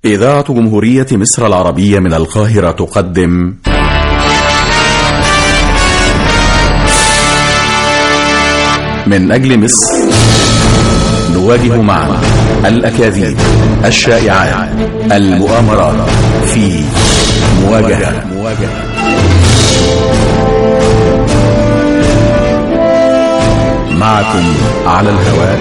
إذاعة جمهورية مصر العربية من القاهرة تقدم من أجل مصر نواجه معا الأكاذيب الشائعات المؤامرات في مواجهة معكم على الهواء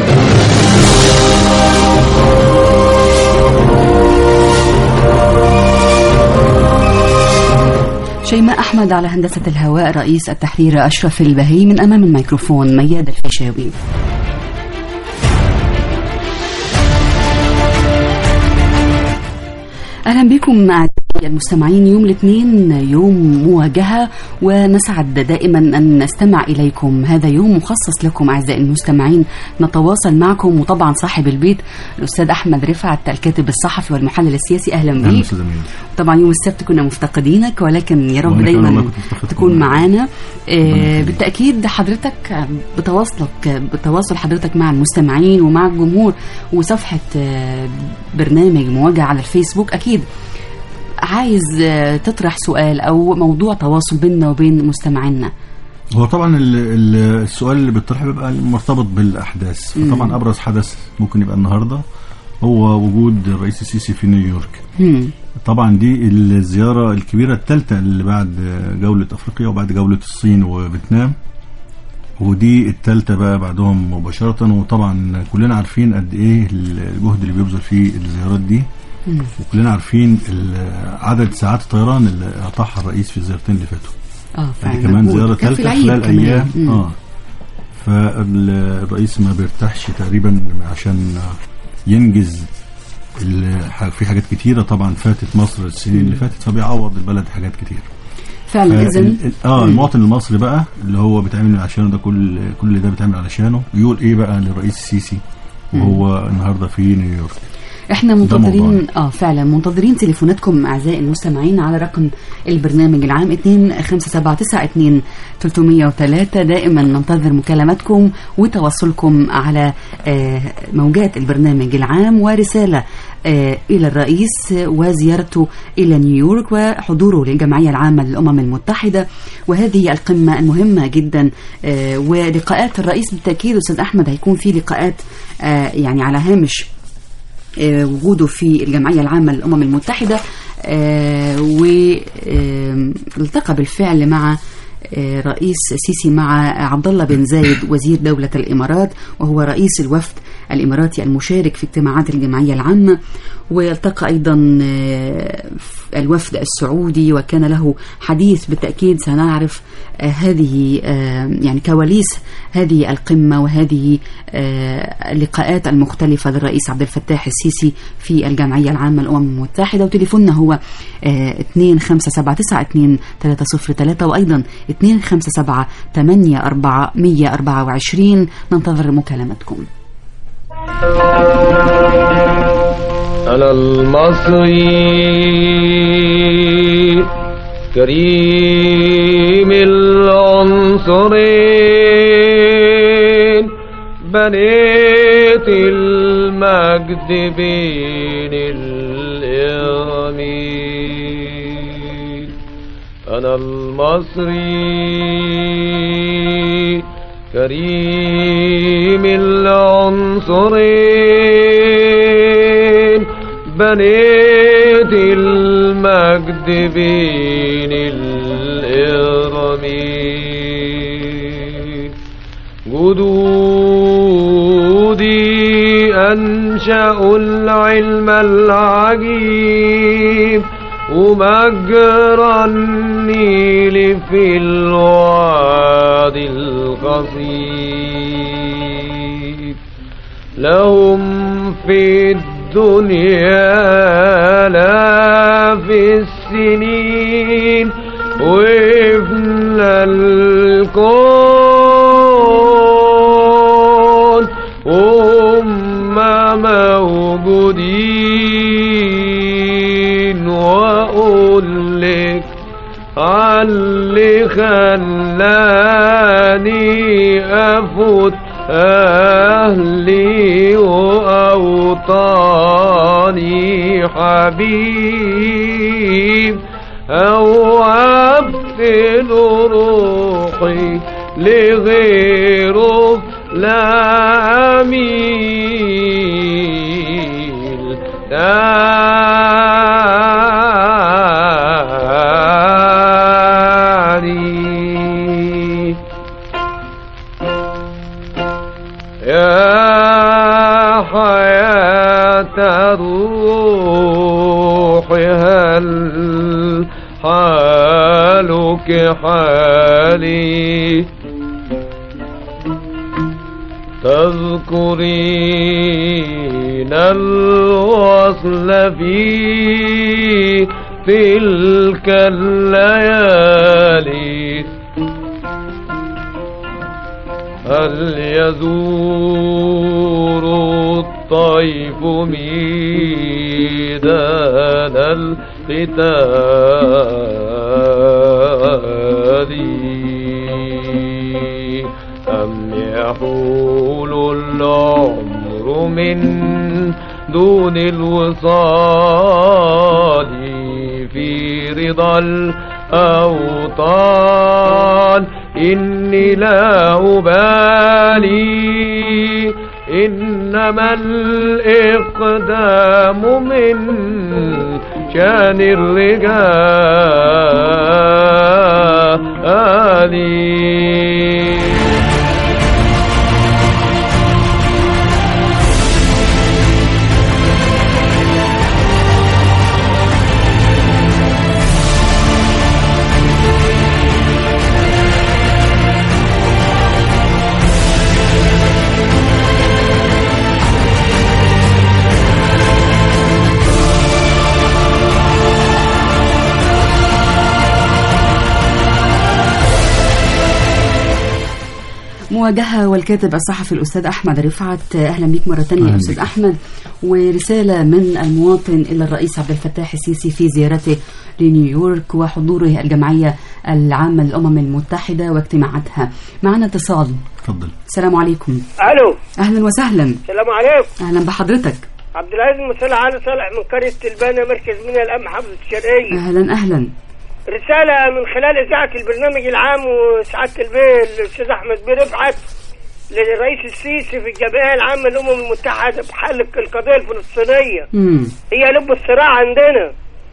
شيماء أحمد على هندسة الهواء رئيس التحرير أشرف البهي من أمام الميكروفون مياد الفيشاوي أهلا بكم أعزائي المستمعين يوم الاثنين يوم مواجهة ونسعد دائما أن نستمع إليكم هذا يوم مخصص لكم أعزائي المستمعين نتواصل معكم وطبعا صاحب البيت الأستاذ أحمد رفعت الكاتب الصحفي والمحلل السياسي أهلا أهلا بك أستاذ أمين. طبعا يوم السبت كنا مفتقدينك ولكن يا رب وأنا كمان والله دايما كنت مفتقدكم. تكون معانا آه، يخليك. بالتأكيد حضرتك بتواصلك بتواصل حضرتك مع المستمعين ومع الجمهور وصفحة آه، برنامج مواجهة على الفيسبوك أكيد عايز آه، تطرح سؤال أو موضوع تواصل بيننا وبين مستمعينا هو طبعا ال- ال- السؤال اللي بيطرح بيبقى مرتبط بالاحداث فطبعا ابرز حدث ممكن يبقى النهارده هو وجود الرئيس السيسي في نيويورك مم. طبعا دي الزياره الكبيره الثالثه اللي بعد جوله افريقيا وبعد جوله الصين وفيتنام ودي الثالثه بقى بعدهم مباشره وطبعا كلنا عارفين قد ايه الجهد اللي بيبذل في الزيارات دي مم. وكلنا عارفين ال- عدد ساعات الطيران اللي قطعها الرئيس في الزيارتين اللي فاتوا اه يعني فعلا كمان مجهود. زيارة كان في ثالثة العيد خلال كمان. أيام مم. اه فالرئيس ما بيرتاحش تقريبا عشان ينجز ال- ح- في حاجات كتيرة طبعا فاتت مصر السنين اللي فاتت فبيعوض البلد حاجات كتير فعلا فال- إذا ال- اه مم. المواطن المصري بقى اللي هو بيتعمل عشانه ده كل كل ده بيتعمل علشانه يقول ايه بقى للرئيس السيسي وهو النهارده في نيويورك احنا منتظرين موضوعنا. اه فعلا منتظرين تليفوناتكم اعزائي المستمعين على رقم البرنامج العام 25792 303 دائما ننتظر مكالماتكم وتواصلكم على آه، موجات البرنامج العام ورساله آه، الى الرئيس وزيارته الى نيويورك وحضوره للجمعيه العامه للامم المتحده وهذه القمه المهمه جدا آه، ولقاءات الرئيس بالتاكيد استاذ احمد هيكون في لقاءات آه، يعني على هامش آه، وجوده في الجمعية العامة للأمم المتحدة والتقى بالفعل مع آه، رئيس السيسي مع عبد الله بن زايد وزير دولة الإمارات وهو رئيس الوفد الإماراتي المشارك في اجتماعات الجمعية العامة والتقى أيضا آه، الوفد السعودي وكان له حديث بالتأكيد سنعرف آه، هذه آه، يعني كواليس هذه القمة وهذه آه، اللقاءات المختلفة للرئيس عبد الفتاح السيسي في الجمعية العامة للأمم المتحدة وتليفوننا هو 2572 وأيضا 257 ننتظر مكالمتكم أنا المصري كريم العنصرين بنيت المجد بين الإرمين أنا المصري كريم العنصرين بنيت المجد بين الإرمين جدودي أنشأوا العلم العجيب ومجرى النيل في الوادي القصيب لهم في الدنيا لا في السنين وابن الكون هم موجودين وأقول لك علي خلاني أفوت أهلي وأوطاني عني حبيب أو أبذل روحي لغيره لا أميل داري يا حياة الروح هل حالك حالي تذكرين الوصل في تلك الليالي هل يزور الطيف ميدان القتال أم يحول العمر من دون الوصال في رضا الأوطان إني لا أبالي إنما الإقدام من شان الرجال مواجهة والكاتب الصحفي الأستاذ أحمد رفعت أهلا بك مرة ثانية يا أهلا أستاذ بك. أحمد ورسالة من المواطن إلى الرئيس عبد الفتاح السيسي في زيارته لنيويورك وحضوره الجمعية العامة للأمم المتحدة واجتماعاتها معنا اتصال اتفضل السلام عليكم الو أهلا وسهلا السلام عليكم أهلا بحضرتك عبد العزيز مسألة علي صالح من قرية تلبانة مركز منى الأم محافظة الشرقية أهلا أهلا رسالة من خلال إذاعة البرنامج العام وسعادة البيه الأستاذ أحمد بيه رفعت للرئيس السيسي في الجمعية العامة للأمم المتحدة بحل القضية الفلسطينية امم هي لب الصراع عندنا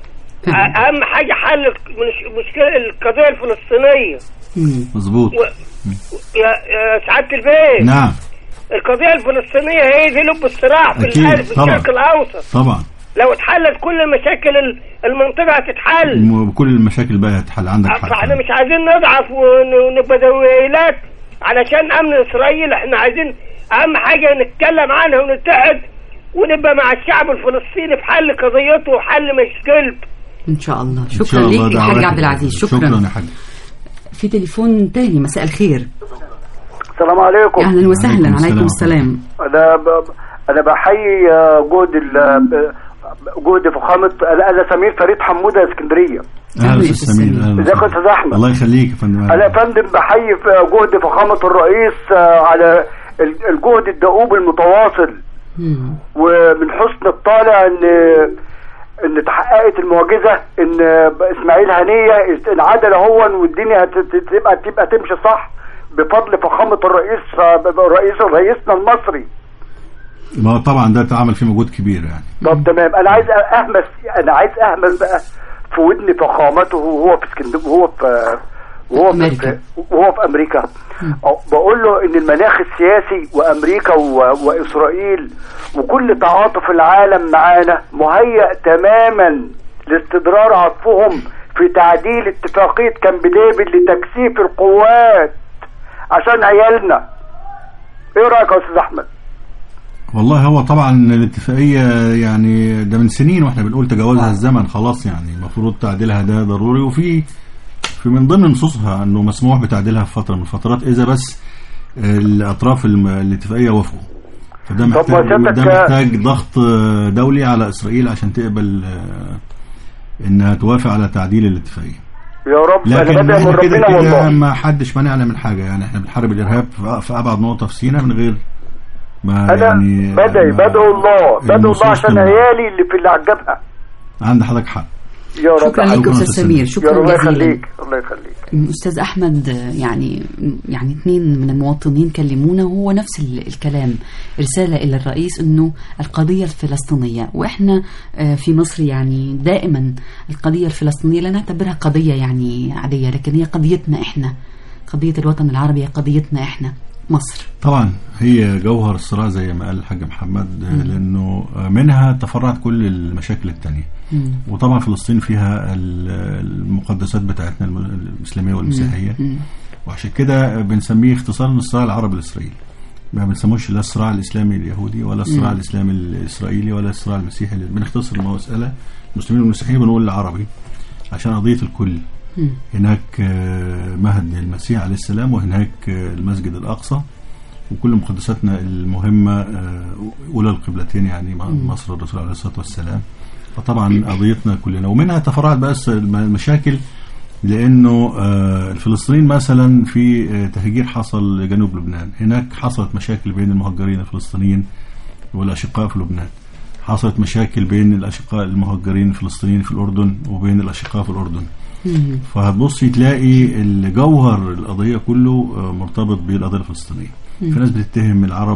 أ- أهم حاجة حل المش- مشكلة القضية الفلسطينية مم. مظبوط و... يا... يا سعادة البيه نعم القضية الفلسطينية هي دي لب الصراع في أكيد، الأرض في طبعا. الشرق الأوسط طبعا لو اتحلت كل مشاكل ال- المنطقة هتتحل الم- كل المشاكل بقى هتحل عندك حق فاحنا مش عايزين نضعف ون- ونبقى دويلات علشان امن اسرائيل احنا عايزين اهم حاجة نتكلم عنها ونتحد ونبقى مع الشعب الفلسطيني في حل قضيته وحل مشكلته إن شاء الله إن شكرا شاء الله ليك يا حاج دعواتك. عبد العزيز شكرا, شكرا يا حاج في تليفون تاني مساء الخير السلام عليكم أهلا وسهلا عليكم عليكم السلام. السلام انا ب... انا بحيي آه، جهد ال... ب- جهد فخامه انا أنا سمير فريد حموده اسكندريه أهلا اهلا يا استاذ أستاذ سمير سمير. أهلا ازيك يا وسهلا. استاذ احمد الله يخليك يا فندم انا يا فندم بحيي في جهد فخامه الرئيس آه، على ال- الجهد الدؤوب المتواصل مم. ومن حسن الطالع ان ان تحققت المعجزه ان اسماعيل هنيه انعدل هو والدنيا هت- تبقى تبقى تمشي صح بفضل فخامه الرئيس رئيس رئيسنا المصري ما هو طبعا ده اتعمل فيه مجهود كبير يعني طب تمام انا عايز اهمس انا عايز اهمس بقى في ودن فخامته وهو في اسكندريه وهو في وهو في أمريكا. وهو في امريكا أو- بقول له ان المناخ السياسي وامريكا و- واسرائيل وكل تعاطف العالم معانا مهيأ تماما لاستدرار عطفهم في تعديل اتفاقية كامب ديفيد لتكثيف القوات عشان عيالنا ايه رايك يا استاذ احمد والله هو طبعا الاتفاقية يعني ده من سنين واحنا بنقول تجاوزها الزمن خلاص يعني المفروض تعديلها ده ضروري وفي في من ضمن نصوصها انه مسموح بتعديلها في فترة من الفترات اذا بس الاطراف الم- الاتفاقية وافقوا فده طب محتاج وسيادتك- ده محتاج ضغط دولي على اسرائيل عشان تقبل آه، انها توافق على تعديل الاتفاقية يا رب انا لكن بدأ من احنا كده ربنا كده والله ما حدش مانعنا من حاجة يعني احنا بنحارب الارهاب في في ابعد نقطة في سيناء من غير ما انا يعني بدعي ما- بدعو الله بدعو الله النصوص عشان ال- عيالي اللي في اللي عجبها عند حضرتك حق يا رب شكرا حضرتك لك ربنا استاذ يسلمك. سمير يا شكرا رب الله جزيلا يخليك الله يخليك استاذ احمد يعني يعني اثنين من المواطنين كلمونا وهو نفس ال- الكلام رساله الى الرئيس انه القضيه الفلسطينيه واحنا آه، في مصر يعني دائما القضيه الفلسطينيه لا نعتبرها قضيه يعني عاديه لكن هي قضيتنا احنا قضيه الوطن العربي هي قضيتنا احنا مصر طبعا هي جوهر الصراع زي ما قال الحاج محمد آه، لانه آه، منها تفرعت كل المشاكل التانية مم. وطبعا فلسطين فيها ال- المقدسات بتاعتنا الم- الاسلاميه والمسيحيه مم. وعشان كده بنسميه اختصارا الصراع العربي الاسرائيلي ما بنسموش لا الصراع الاسلامي اليهودي ولا الصراع مم. الاسلامي الاسرائيلي ولا الصراع المسيحي بنختصر المساله المسلمين والمسيحيين بنقول العربي عشان قضيه الكل مم. هناك آه، مهد المسيح عليه السلام وهناك آه، المسجد الأقصى وكل مقدساتنا المهمة آه، أولى القبلتين يعني م- مصر الرسول عليه الصلاة والسلام فطبعا قضيتنا كلنا ومنها تفرعت بس الم- المشاكل لأنه آه، الفلسطينيين مثلا في آه، تهجير حصل لجنوب لبنان هناك حصلت مشاكل بين المهجرين الفلسطينيين والأشقاء في لبنان حصلت مشاكل بين الأشقاء المهجرين الفلسطينيين في الأردن وبين الأشقاء في الأردن مم. فهتبصي تلاقي الجوهر القضيه كله آه، مرتبط بالقضيه الفلسطينيه في ناس بتتهم العرب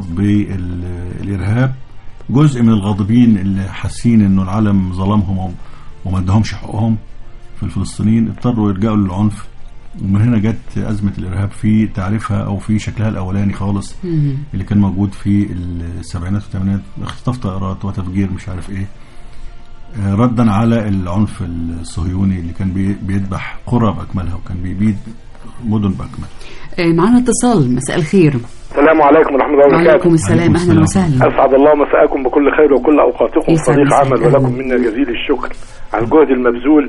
بالارهاب جزء من الغاضبين اللي حاسين انه العالم ظلمهم وما ادهمش حقوقهم في الفلسطينيين اضطروا يلجأوا للعنف ومن هنا جت أزمة الإرهاب في تعريفها أو في شكلها الأولاني خالص مم. اللي كان موجود في السبعينات والثمانينات اختطاف طائرات وتفجير مش عارف إيه آه، ردا على العنف الصهيوني اللي كان بي- بيذبح قرى بأكملها وكان بيبيد مدن بأكملها آه، معنا اتصال مساء الخير السلام عليكم ورحمة الله وعليكم وبركاته السلام وعليكم اهلا السلام. وسهلا أسعد الله مساءكم بكل خير وكل أوقاتكم يسعد صديق مساك. عمل ولكم منا جزيل الشكر على الجهد المبذول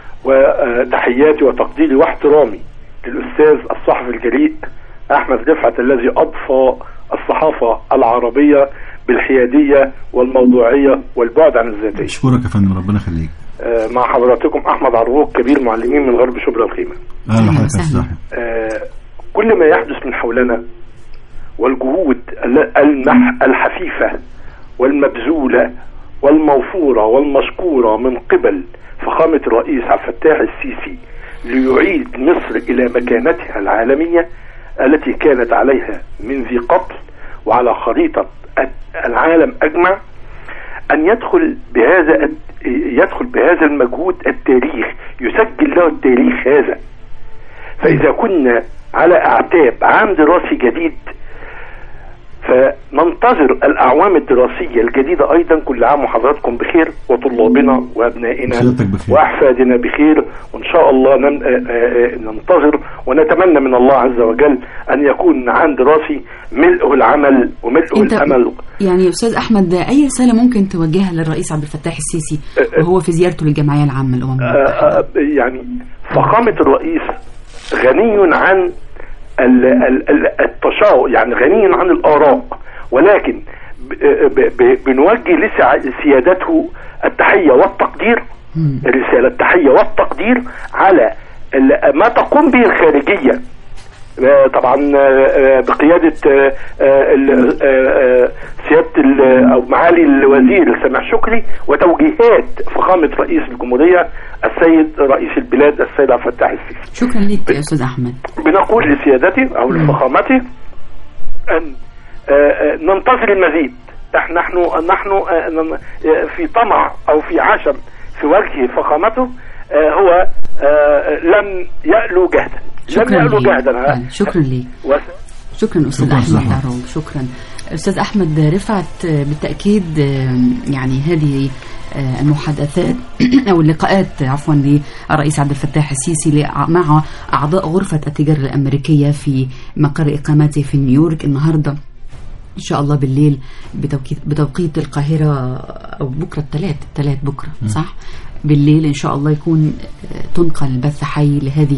وتحياتي وتقديري واحترامي للأستاذ الصحفي الجريء أحمد رفعت الذي أضفى الصحافة العربية بالحيادية والموضوعية والبعد عن الذاتية أشكرك يا فندم ربنا يخليك آه، مع حضراتكم أحمد عروق كبير معلمين من غرب شبرا الخيمة أهلا أهلا حضرتك يا وسهلا. أستاذ أحمد. آه، كل ما يحدث من حولنا والجهود ال- المح الحفيفة والمبذولة والموفورة والمشكورة من قبل فخامة الرئيس عبد الفتاح السيسي ليعيد مصر إلى مكانتها العالمية التي كانت عليها من ذي قبل وعلى خريطة العالم أجمع أن يدخل بهذا يدخل بهذا المجهود التاريخ يسجل له التاريخ هذا فإذا كنا على أعتاب عام دراسي جديد فننتظر الأعوام الدراسية الجديدة أيضا كل عام وحضراتكم بخير وطلابنا وأبنائنا وسيادتك بخير. وأحفادنا بخير وإن شاء الله نن- آه، آه، ننتظر ونتمنى من الله عز وجل أن يكون عام دراسي ملئه العمل وملئه انت الأمل يعني استاذ احمد اي رساله ممكن توجهها للرئيس عبد الفتاح السيسي وهو في زيارته للجمعيه العامه للامم آه، المتحده آه، يعني فخامة الرئيس غني عن ال- ال- ال- التشاور يعني غني عن الآراء ولكن ب- ب- ب- بنوجه لسيادته التحية والتقدير مم. الرسالة التحية والتقدير على ال- ما تقوم به الخارجية آه، طبعا آه، آه، بقيادة آه، آه، ال- آه، آه، سيادة ال- أو معالي الوزير سامح شكري وتوجيهات فخامة رئيس الجمهورية السيد رئيس البلاد السيد عبد الفتاح السيسي شكرا لك يا استاذ احمد بنقول لسيادته أو لفخامته أن آه، آه، ننتظر المزيد نحن نحن نحن آه، نن- آه، في طمع أو في عشم في وجه فخامته آه، هو آه، لم يألو جهدا لم شكرا يألو لك جهدا آه، شكرا لك وس- شكرا استاذ شكراً أستاذ احمد أحمد. عروب شكرا استاذ احمد رفعت آه، بالتاكيد آه، يعني هذه آه، المحادثات او اللقاءات عفوا للرئيس عبد الفتاح السيسي لع- مع اعضاء غرفه التجاره الامريكيه في مقر اقامته في نيويورك النهارده ان شاء الله بالليل بتوقيت بتوقيت القاهره او بكره الثلاث الثلاث بكره صح بالليل ان شاء الله يكون آه، تنقل بث حي لهذه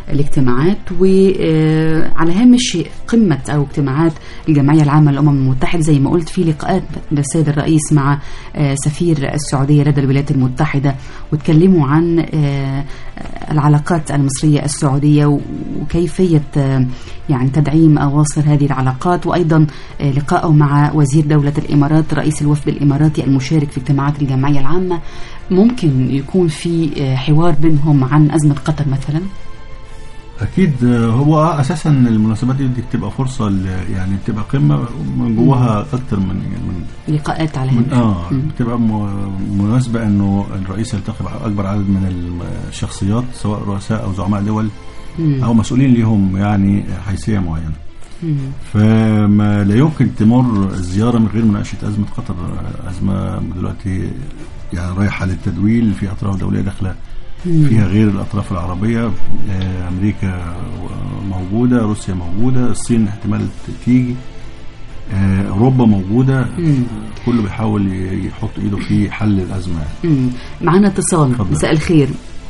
الاجتماعات وعلى هامش قمة أو اجتماعات الجمعية العامة للأمم المتحدة زي ما قلت في لقاءات بالسيد الرئيس مع آه، سفير السعودية لدى الولايات المتحدة وتكلموا عن آه، العلاقات المصرية السعودية و- وكيفية آه، يعني تدعيم أواصر هذه العلاقات وأيضا آه، لقائه مع وزير دولة الإمارات رئيس الوفد الإماراتي المشارك في اجتماعات الجمعية العامة ممكن يكون في آه، حوار بينهم عن أزمة قطر مثلا اكيد آه، هو آه، اساسا المناسبات دي بتبقى فرصه ل- يعني بتبقى قمه من جواها اكتر من من لقاءات على من هامش اه مم. بتبقى م- مناسبه انه الرئيس يلتقي مع اكبر عدد من الشخصيات سواء رؤساء او زعماء دول مم. او مسؤولين ليهم يعني حيثيه معينه مم. فما لا يمكن تمر الزياره من غير مناقشه ازمه قطر ازمه دلوقتي يعني رايحه للتدويل في اطراف دوليه داخله فيها غير الاطراف العربيه آه، امريكا موجوده روسيا موجوده الصين احتمال تيجي آه، اوروبا موجوده مم. كله بيحاول ي- يحط ايده في حل الازمه مم. معانا اتصال اتفضل. مساء الخير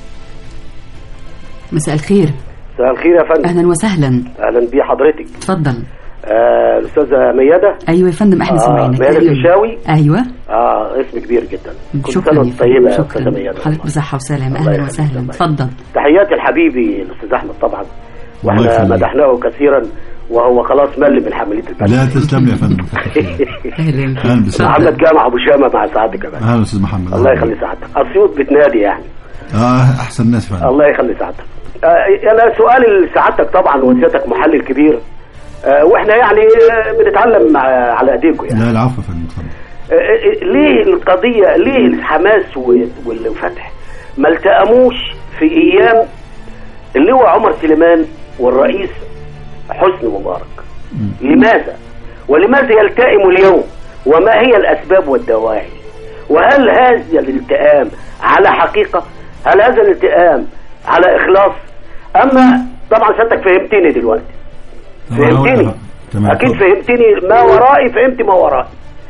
مساء الخير مساء الخير يا فندم اهلا وسهلا اهلا بيه حضرتك اتفضل آه الاستاذه مياده ايوه يا فندم احنا آه، سامعينك ميادة أهلاً. الفيشاوي؟ ايوه اه اسم كبير جدا كل شكرا سنه يا وانت فندم. طيبه يا استاذه شكرا مياده حضرتك بصحه وسلامه الله اهلا يخليك، وسهلا الله اتفضل تحياتي لحبيبي الاستاذ احمد طبعا الله واحنا يخليك. مدحناه كثيرا وهو خلاص مل من حمليه البلد لا تسلم لي يا فندم كتر خيرك. اهلا اهلا بسهلا محمد جامع ابو شامه مع سعادتك كمان اهلا استاذ محمد الله يخلي سعادتك اسيوط بتنادي يعني اه احسن ناس فعلا الله يخلي سعادتك آه، انا سؤالي لسعادتك طبعا وسيادتك محلل كبير آه، واحنا يعني آه، بنتعلم آه، على ايديكم يعني لا العفو يا فندم اتفضل آه، آه، ليه القضيه ليه الحماس و- والفتح ما التأموش في ايام اللي هو عمر سليمان والرئيس حسني مبارك لماذا ولماذا يلتئم اليوم وما هي الاسباب والدواعي وهل هذا الالتئام على حقيقه هل هذا الالتئام على اخلاص اما طبعا سيادتك فهمتني دلوقتي فهمتني تمام اكيد اتفضل. فهمتني ما ورائي فهمت ما ورائي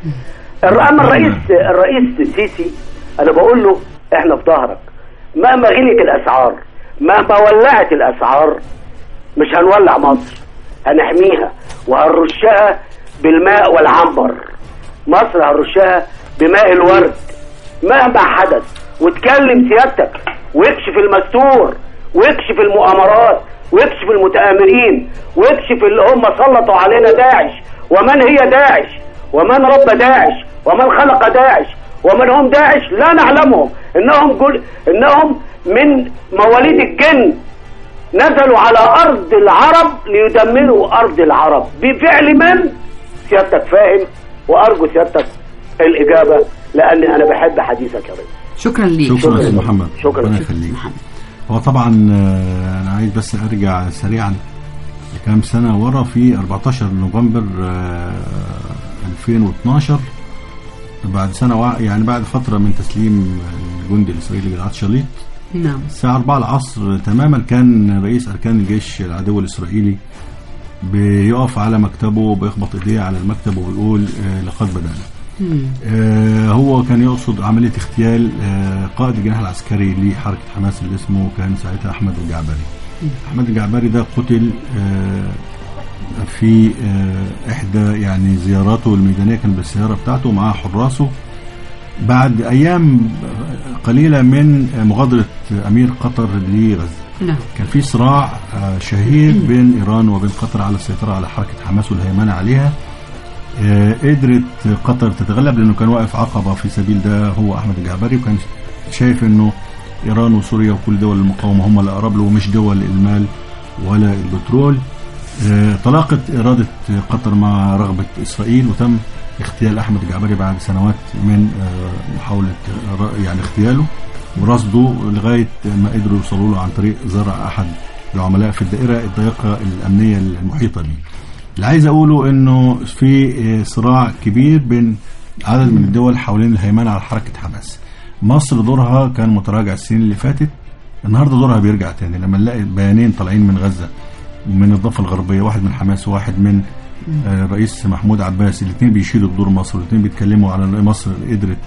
الر- اما الرئيس الرئيس السيسي انا بقول له احنا في ظهرك مهما غلت الاسعار مهما ولعت الاسعار مش هنولع مصر هنحميها وهنرشها بالماء والعنبر مصر هنرشها بماء الورد مهما حدث وتكلم سيادتك واكشف المستور واكشف المؤامرات واكشف المتآمرين واكشف اللي هم سلطوا علينا داعش ومن هي داعش ومن رب داعش ومن خلق داعش ومن هم داعش لا نعلمهم انهم جل انهم من مواليد الجن نزلوا على ارض العرب ليدمروا ارض العرب بفعل من سيادتك فاهم وارجو سيادتك الاجابه لان انا بحب حديثك يا ريس شكرا ليك شكرا شكراً. استاذ محمد شكراً. ربنا يخليك هو طبعا آه، انا عايز بس ارجع سريعا لكام سنه ورا في 14 نوفمبر آه، 2012 بعد سنه وع- يعني بعد فتره من تسليم الجندي الاسرائيلي جلعاد شاليط نعم الساعة 4 العصر تماما كان رئيس أركان الجيش العدو الإسرائيلي بيقف على مكتبه وبيخبط إيديه على المكتب وبيقول آه، لقد بدأنا مم. آه، هو كان يقصد عملية اغتيال آه، قائد الجناح العسكري لحركة حماس اللي اسمه كان ساعتها أحمد الجعبري أحمد الجعبري ده قتل آه، في آه، إحدى يعني زياراته الميدانية كان بالسيارة بتاعته ومعاه حراسه بعد أيام قليلة من مغادرة أمير قطر لغزة نعم كان في صراع آه، شهير بين ايران وبين قطر على السيطره على حركه حماس والهيمنه عليها آه، قدرت قطر تتغلب لانه كان واقف عقبه في سبيل ده هو احمد الجعبري وكان شايف انه ايران وسوريا وكل دول المقاومه هم اللي اقرب له ومش دول المال ولا البترول آه، تلاقت اراده قطر مع رغبه اسرائيل وتم اغتيال احمد الجعبري بعد سنوات من آه، محاوله آه، يعني اغتياله ورصده لغايه ما قدروا يوصلوا له عن طريق زرع احد العملاء في الدائره الضيقه الامنيه المحيطه به. اللي عايز اقوله انه في آه، صراع كبير بين عدد من الدول حوالين الهيمنه على حركه حماس. مصر دورها كان متراجع السنين اللي فاتت النهارده دورها بيرجع تاني لما نلاقي بيانين طالعين من غزه من الضفه الغربيه واحد من حماس وواحد من آه، الرئيس محمود عباس الاثنين بيشيدوا بدور مصر والاثنين بيتكلموا على ان مصر قدرت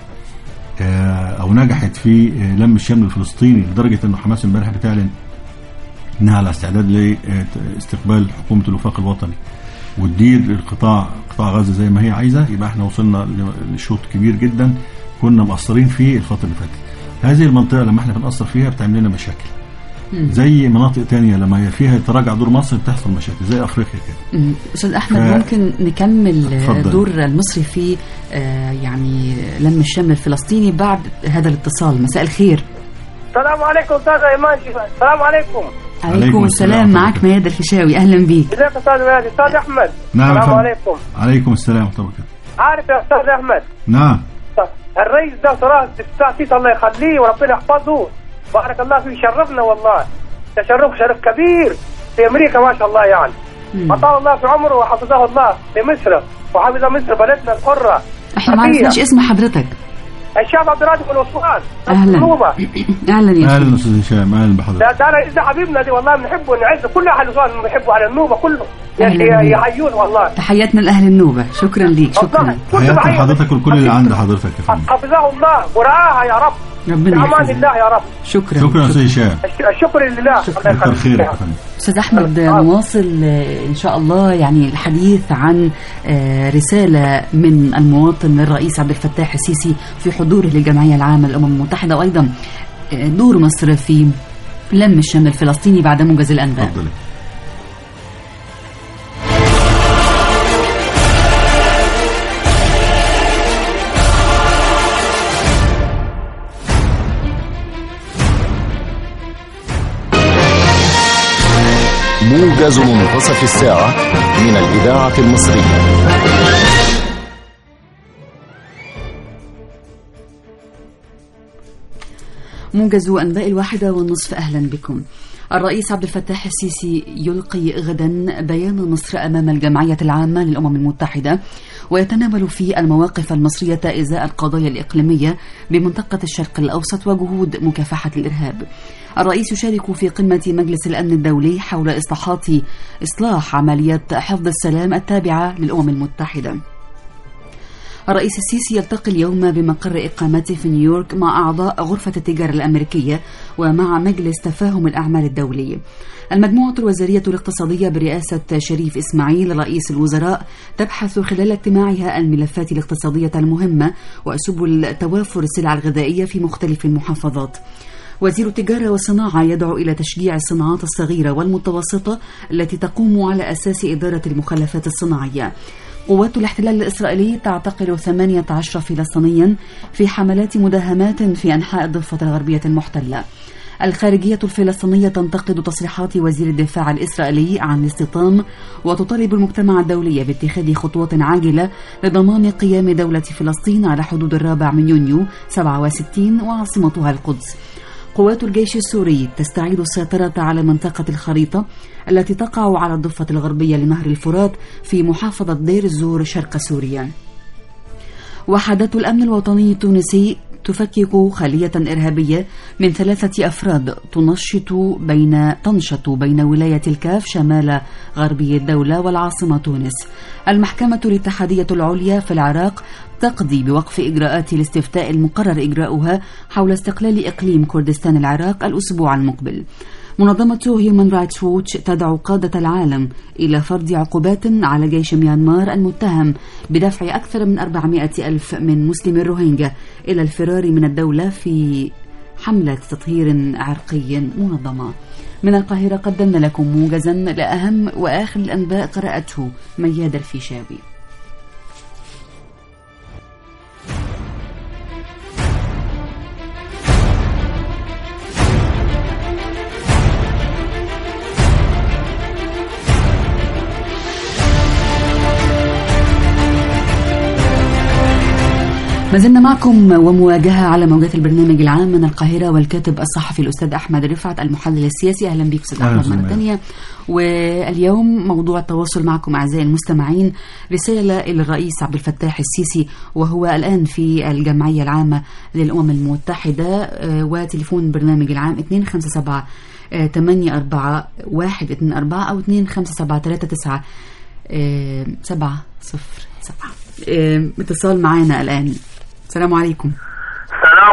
آه، او نجحت في آه، لم الشمل الفلسطيني لدرجه انه حماس امبارح بتعلن انها على استعداد لاستقبال حكومه الوفاق الوطني وتدير القطاع قطاع غزه زي ما هي عايزه يبقى احنا وصلنا ل- لشوط كبير جدا كنا مقصرين فيه الفتره اللي فاتت هذه المنطقه لما احنا بنقصر فيها بتعمل لنا مشاكل زي مناطق تانية لما هي فيها يتراجع دور مصر بتحصل مشاكل زي افريقيا كده مم. استاذ احمد ف- ممكن نكمل اتفضل. دور المصري في آه، يعني لم الشمل الفلسطيني بعد هذا الاتصال مساء الخير السلام عليكم استاذ ايمان السلام عليكم عليكم السلام السلام. معك مياد الفيشاوي اهلا بيك ازيك يا استاذ مهدي استاذ احمد نعم السلام فندم. عليكم عليكم السلام ورحمه الله وبركاته عارف يا استاذ احمد نعم الرئيس ده صراحه بتاع سيسي الله يخليه وربنا يحفظه بارك الله فيه شرفنا والله تشرف شرف كبير في امريكا ما شاء الله يعني اطال الله في عمره وحفظه الله في مصر وحفظ مصر بلدنا الحره احنا ما حبيبي. عرفناش اسم حضرتك الشعب عبد الرازق الاسوان اهلا النوبه اهلا يا اهلا أخي. استاذ هشام اهلا بحضرتك ده ده أنا- ده حبيبنا دي والله بنحبه ونعزه كل اهل الاسوان بنحبه على النوبه كله أهلاً ي- بيك. يحيون والله تحياتنا لاهل النوبه شكرا ليك شكرا والله كل حياتي معين. لحضرتك والكل اللي عند حضرتك يا فندم حفظه الله ورعاها يا رب ربنا بامان يحفظك الله يا رب شكرا شكرا يا استاذ هشام الش- الشكر لله الله كتر يخليك. خيرك يا فندم استاذ احمد نواصل آه، ان شاء الله يعني الحديث عن آه، رساله من المواطن للرئيس عبد الفتاح السيسي في حضوره للجمعيه العامه للامم المتحده وايضا آه، دور مصر في لم الشمل الفلسطيني بعد موجز الانباء اتفضلي موجز منتصف الساعة من الإذاعة المصرية موجز أنباء الواحدة والنصف أهلا بكم الرئيس عبد الفتاح السيسي يلقي غدا بيان مصر أمام الجمعية العامة للأمم المتحدة ويتناول فيه المواقف المصرية إزاء القضايا الإقليمية بمنطقة الشرق الأوسط وجهود مكافحة الإرهاب الرئيس يشارك في قمة مجلس الأمن الدولي حول إصلاحات إصلاح عمليات حفظ السلام التابعة للأمم المتحدة الرئيس السيسي يلتقي اليوم بمقر إقامته في نيويورك مع أعضاء غرفة التجارة الأمريكية ومع مجلس تفاهم الأعمال الدولي المجموعة الوزارية الاقتصادية برئاسة شريف إسماعيل رئيس الوزراء تبحث خلال اجتماعها الملفات الاقتصادية المهمة وسبل توافر السلع الغذائية في مختلف المحافظات وزير التجارة والصناعة يدعو إلى تشجيع الصناعات الصغيرة والمتوسطة التي تقوم على أساس إدارة المخلفات الصناعية قوات الاحتلال الإسرائيلي تعتقل 18 فلسطينيا في حملات مداهمات في أنحاء الضفة الغربية المحتلة الخارجية الفلسطينية تنتقد تصريحات وزير الدفاع الإسرائيلي عن الاستيطان وتطالب المجتمع الدولي باتخاذ خطوات عاجلة لضمان قيام دولة فلسطين على حدود الرابع من يونيو 67 وعاصمتها القدس قوات الجيش السوري تستعيد السيطرة على منطقة الخريطة التي تقع على الضفة الغربية لنهر الفرات في محافظة دير الزور شرق سوريا وحدات الأمن الوطني التونسي تفكك خلية إرهابية من ثلاثة أفراد تنشط بين تنشط بين ولاية الكاف شمال غربي الدولة والعاصمة تونس. المحكمة الاتحادية العليا في العراق تقضي بوقف إجراءات الاستفتاء المقرر إجراؤها حول استقلال إقليم كردستان العراق الأسبوع المقبل. منظمة هيومن رايتس ووتش تدعو قادة العالم إلى فرض عقوبات على جيش ميانمار المتهم بدفع أكثر من 400 ألف من مسلمي الروهينجا إلى الفرار من الدولة في حملة تطهير عرقي منظمة من القاهرة قدمنا لكم موجزا لأهم وآخر الأنباء قرأته مياد الفيشاوي ما زلنا معكم ومواجهة على موجات البرنامج العام من القاهرة والكاتب الصحفي الأستاذ أحمد رفعت المحلل السياسي أهلا بك أستاذ أهلا أحمد مرة وسهلا. ثانية واليوم موضوع التواصل معكم أعزائي المستمعين رسالة إلى الرئيس عبد الفتاح السيسي وهو الآن في الجمعية العامة للأمم المتحدة آه، وتليفون برنامج العام 257 8 4 1 2 4 أو 2 5 7 3 9 7 0 7 اتصال معانا الآن السلام عليكم السلام ورحمة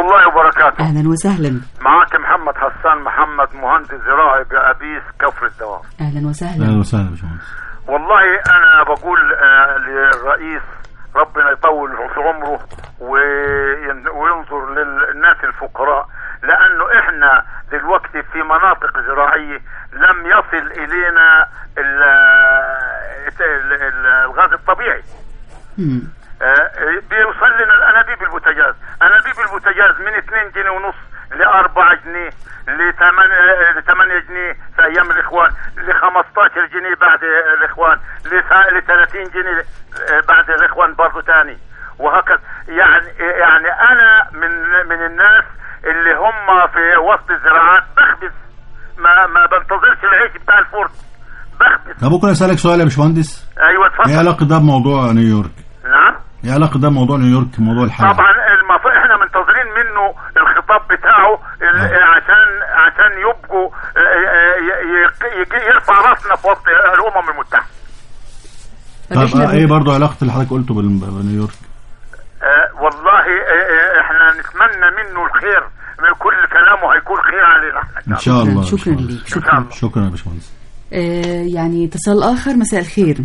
الله وبركاته اهلا وسهلا معاك محمد حسان محمد مهندس زراعي بأبيس كفر الدوام اهلا وسهلا اهلا وسهلا يا باشمهندس والله انا بقول آه، للرئيس ربنا يطول في عمره وين- وينظر للناس الفقراء لانه احنا دلوقتي في مناطق زراعيه لم يصل الينا ال- ال- ال- الغاز الطبيعي مم. آه، بيوصل لنا الانابيب البوتاجاز انابيب البوتاجاز من 2 جنيه ونص ل 4 جنيه ل 8 جنيه في ايام الاخوان ل 15 جنيه بعد الاخوان ل 30 جنيه آه، بعد الاخوان برضه تاني وهكذا يعني يعني انا من من الناس اللي هم في وسط الزراعات بخبز ما ما بنتظرش العيش بتاع الفرن بخبز طب ممكن اسالك سؤال يا باشمهندس ايوه ايه اتفضل علاقه ده بموضوع نيويورك نعم ايه علاقه ده بموضوع نيويورك موضوع الحلقه طبعا المف... احنا منتظرين منه الخطاب بتاعه ال... عشان عشان يبقوا آه، آه، ي... ي... يجي- يرفع راسنا في وسط الامم المتحده طب طب احنا آه، ايه بن- برضو علاقه اللي حضرتك قلته بال- بنيويورك آه، والله آه، آه، احنا نتمنى منه الخير من كل كلامه هيكون خير علينا احنا ان شاء الله شكرا يا ليك باشمهندس. شكرا شكرا يا باشمهندس آه يعني اتصال اخر مساء الخير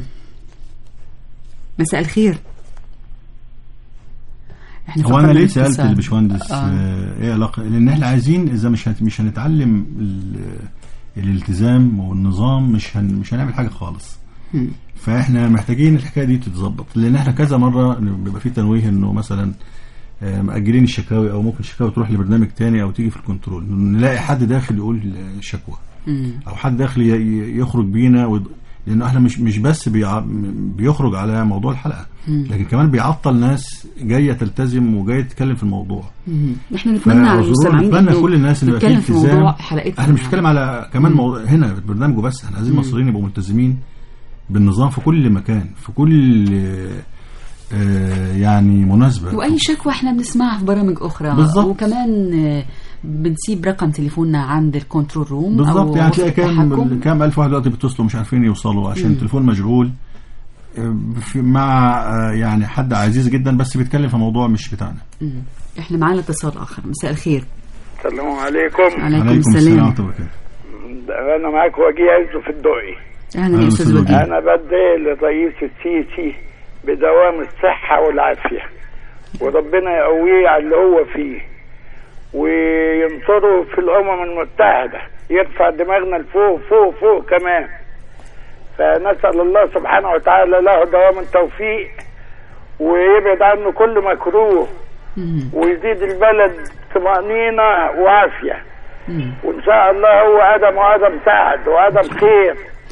مساء الخير احنا هو انا فقدنا ليه الاتصال. سالت الباشمهندس آه. آه، ايه علاقه لان احنا عايزين اذا مش هت- مش هنتعلم ال- الالتزام والنظام مش هن مش هنعمل حاجه خالص مم. فاحنا محتاجين الحكايه دي تتظبط لان احنا كذا مره بيبقى في تنويه انه مثلا آه، مأجلين الشكاوي او ممكن الشكاوي تروح لبرنامج تاني او تيجي في الكنترول نلاقي حد داخل يقول آه، شكوى مم. او حد داخل ي- ي- يخرج بينا ويض- لانه احنا مش مش بس بيع... بيخرج على موضوع الحلقه مم. لكن كمان بيعطل ناس جايه تلتزم وجايه تتكلم في الموضوع مم. احنا نتمنى على فاعذرونا، المستمعين نتمنى إنه كل الناس اللي يبقى نتكلم فيه في التزام موضوع حلقتنا احنا مش بنتكلم على كمان مم. موضوع هنا في البرنامج بس احنا عايزين مم. المصريين يبقوا ملتزمين بالنظام في كل مكان في كل آه، آه، يعني مناسبه واي شكوى احنا بنسمعها في برامج اخرى بالظبط. وكمان آه، بنسيب رقم تليفوننا عند الكنترول روم بالظبط أو يعني غرفة تلاقي التحكم. كام كام الف واحد دلوقتي بيتصلوا مش عارفين يوصلوا عشان مم. التليفون مشغول آه، في مع آه، يعني حد عزيز جدا بس بيتكلم في موضوع مش بتاعنا مم. احنا معانا اتصال اخر مساء الخير السلام عليكم عليكم, عليكم السلام السلام ورحمه الله وبركاته انا معاك وجيه عزو في الدقي اهلا يا استاذ وجيه انا بدعي للرئيس السيسي بدوام الصحة والعافية وربنا يقويه على اللي هو فيه وينصره في الامم المتحدة يرفع دماغنا لفوق فوق فوق كمان فنسأل الله سبحانه وتعالى له دوام التوفيق ويبعد عنه كل مكروه مم. ويزيد البلد طمأنينة وعافية مم. وإن شاء الله هو آدم وآدم سعد وآدم خير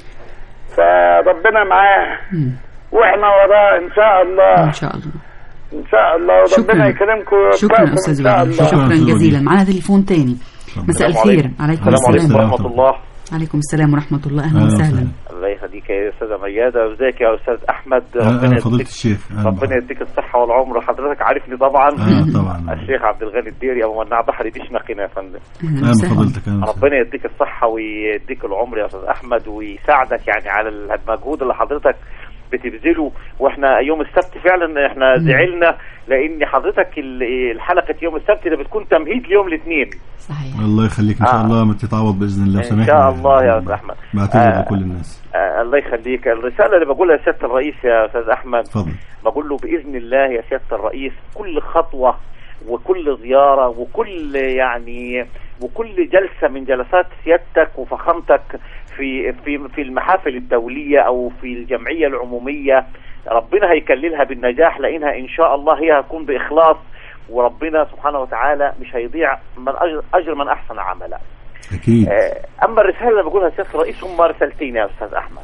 فربنا معاه مم. وإحنا وراه إن شاء الله ان شاء الله إن شاء الله وربنا شكراً. يكرمكم شكرا ويوفقكم استاذ إن شاء وجيه الله شكراً شكرا أستاذ جزيلا وجيه. معانا تليفون تاني مساء السلام الخير عليكم. عليكم السلام عليكم السلام ورحمة الله عليكم السلام ورحمه الله اهلا أهلا وسهلا وسهلا. الله يخليك يا استاذة ميادة وازيك يا استاذ احمد اهلا ربنا فضيله يديك الشيخ أهلا ربنا بحضرتك. يديك الصحة والعمر حضرتك عارفني طبعا اه طبعا الشيخ عبد الغني الديري ابو مناع بحري بيشنقنا يا فندم اهلا اهلا وسهلا بفضيلتك اهلا وسهلا. ربنا يديك الصحة ويديك العمر يا استاذ احمد ويساعدك يعني على المجهود اللي حضرتك بتبذله واحنا يوم السبت فعلا احنا زعلنا لان حضرتك ال- الحلقة يوم السبت ده بتكون تمهيد ليوم الاثنين صحيح الله يخليك ان شاء آه. الله ما تتعوض باذن الله ان سامحني شاء الله يا استاذ احمد بعتذر آه. لكل الناس آه الله يخليك الرسالة اللي بقولها لسيادة الرئيس يا استاذ احمد اتفضل بقول له باذن الله يا سياده الرئيس كل خطوه وكل زياره وكل يعني وكل جلسه من جلسات سيادتك وفخامتك في في في المحافل الدوليه او في الجمعيه العموميه ربنا هيكللها بالنجاح لانها ان شاء الله هي هتكون باخلاص وربنا سبحانه وتعالى مش هيضيع من اجر, أجر من احسن عملا. اكيد آه، اما الرساله اللي بقولها سياده الرئيس هم رسالتين يا استاذ احمد.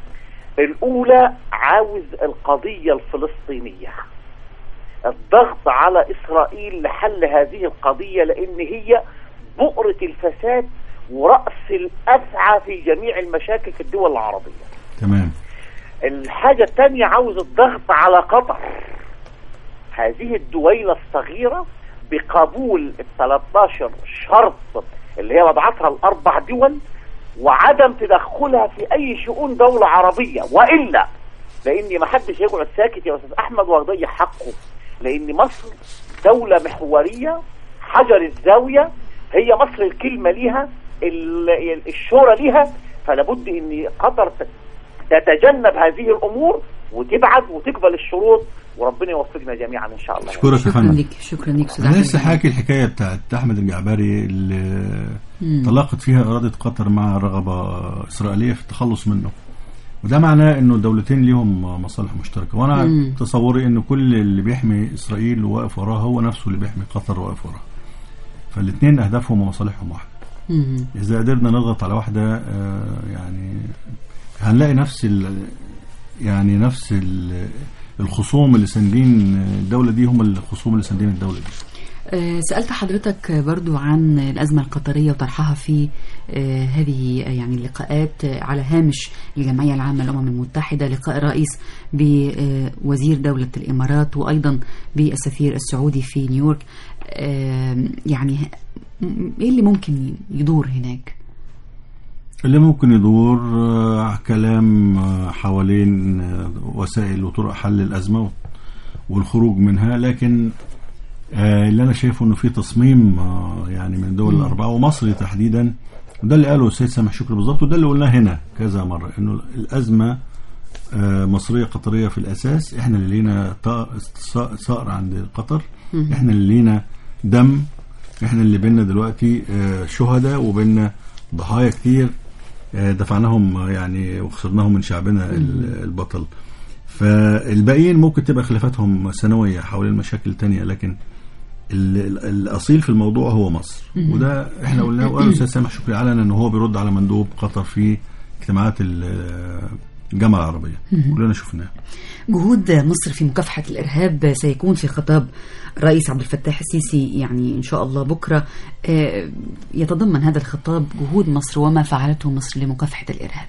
الاولى عاوز القضيه الفلسطينيه. الضغط على اسرائيل لحل هذه القضيه لان هي بؤره الفساد وراس الافعى في جميع المشاكل في الدول العربيه. تمام الحاجه الثانيه عاوز الضغط على قطر. هذه الدويله الصغيره بقبول ال 13 شرط اللي هي وضعتها الاربع دول وعدم تدخلها في اي شؤون دوله عربيه والا لان ما حدش هيقعد ساكت يا استاذ احمد ويضيع حقه لان مصر دوله محوريه حجر الزاويه هي مصر الكلمه ليها ال- الشورى ليها فلا بد ان قطر ت- تتجنب هذه الامور وتبعد وتقبل الشروط وربنا يوفقنا جميعا ان شاء الله اشكرك يا شكرا فندم لك شكرا لك استاذ انا احمد لسه حاكي الحكايه بتاعت احمد الجعبري اللي تلاقت فيها اراده قطر مع رغبه اسرائيليه في التخلص منه وده معناه انه الدولتين ليهم مصالح مشتركه وانا مم. تصوري انه كل اللي بيحمي اسرائيل وواقف وراها هو نفسه اللي بيحمي قطر وواقف وراها فالاثنين اهدافهم ومصالحهم واحده مم. اذا قدرنا نضغط على واحده آه، يعني هنلاقي نفس ال يعني نفس ال الخصوم اللي ساندين الدوله دي هم الخصوم اللي ساندين الدوله دي آه، سألت حضرتك برضو عن الأزمة القطرية وطرحها في آه، هذه يعني اللقاءات آه، على هامش الجمعية العامة للأمم المتحدة لقاء الرئيس بوزير دولة الإمارات وأيضا بالسفير السعودي في نيويورك آه، يعني م- إيه اللي ممكن يدور هناك؟ اللي ممكن يدور آه، كلام آه، حوالين آه، وسائل وطرق حل الأزمة والخروج منها لكن آه، اللي أنا شايفه إنه في تصميم آه، يعني من الدول الأربعة ومصر تحديدا وده اللي قاله السيد سامح شكري بالظبط وده اللي قلناه هنا كذا مرة إنه الأزمة آه، مصرية قطرية في الأساس إحنا اللي لينا طا- ص- صقر عند قطر مم. إحنا اللي لينا دم إحنا اللي بينا دلوقتي آه، شهداء وبينا ضحايا كتير آه، دفعناهم آه، يعني وخسرناهم من شعبنا ال- البطل فالباقيين ممكن تبقى خلافاتهم سنوية حول المشاكل التانية لكن ال- ال- الأصيل في الموضوع هو مصر مم. وده احنا قلناه وقال الأستاذ سامح شكري علنا ان هو بيرد على مندوب قطر في اجتماعات ال- الجامعة العربية مم. كلنا شفناه جهود مصر في مكافحة الإرهاب سيكون في خطاب الرئيس عبد الفتاح السيسي يعني إن شاء الله بكرة آه، يتضمن هذا الخطاب جهود مصر وما فعلته مصر لمكافحة الإرهاب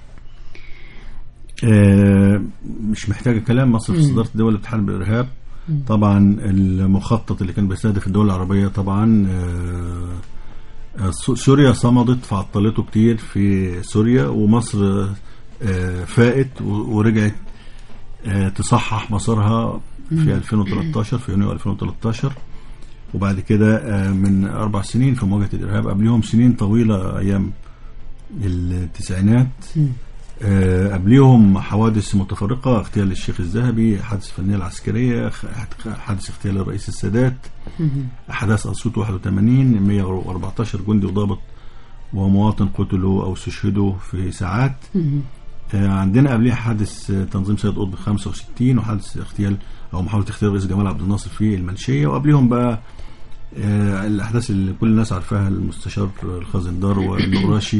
آه، مش محتاجة كلام مصر في مم. صدارة الدول اللي بتحارب الإرهاب مم. طبعا المخطط اللي كان بيستهدف الدول العربية طبعا آه، آه، سو- سوريا صمدت فعطلته كتير في سوريا ومصر آه، فاقت و- ورجعت آه، تصحح مسارها مم. في 2013 في يونيو 2013 وبعد كده آه، من أربع سنين في مواجهة الإرهاب قبليهم سنين طويلة أيام التسعينات مم. آه، قبليهم حوادث متفرقة اغتيال الشيخ الذهبي حادث الفنية العسكرية خ- حادث اغتيال الرئيس السادات مم. أحداث أسيوط 81 114 جندي وضابط ومواطن قتلوا أو استشهدوا في ساعات مم. آه، عندنا قبليه حادث آه، تنظيم سيد قطب 65 وحادث اغتيال أو محاولة اغتيال الرئيس جمال عبد الناصر في المنشية وقبليهم بقى آه، الأحداث اللي كل الناس عارفاها المستشار الخازندار والنقراشي